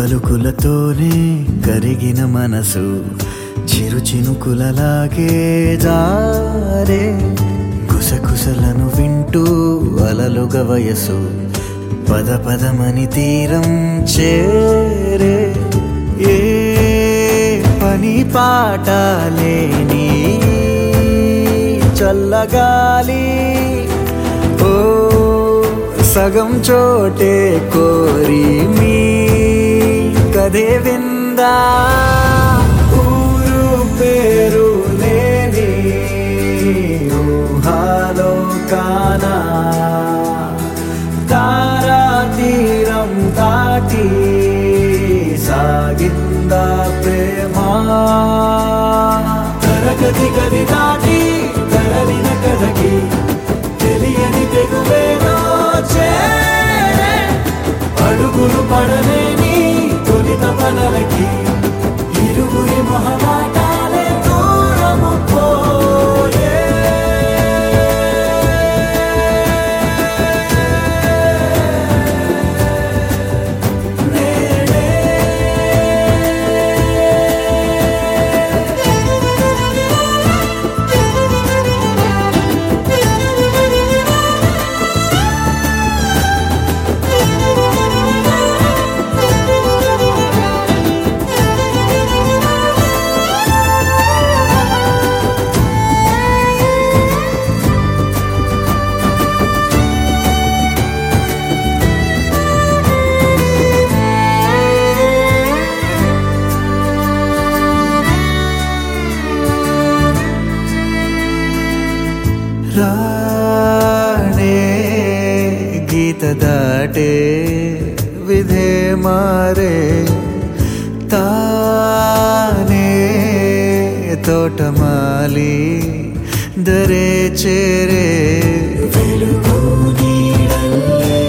పలుకులతోనే కరిగిన మనసు చిరు చినుకులలాగే జారే గుసగుసలను వింటూ అలలుగ వయసు పద పదమని తీరం చేరే ఏ పని పాట లేని చల్లగాలి ఓ సగం చోటే కోరి మీ కథే విందా ఊరు పేరు లేని ఊహాలో కానా తారా తీరం దాటి సాగిందా ప్రేమ తరగతి గది దాటి తరలిన కథకి తెలియని తెగువేదో చేరే అడుగులు పడలేని తొలిత పనలకి ఇరుగురి మొహమాటాలే దూరము పోయే రాణే గీత దాటే విధే మారే తానే తోటమాలి దరే చేరే వెలుగు నీడల్లే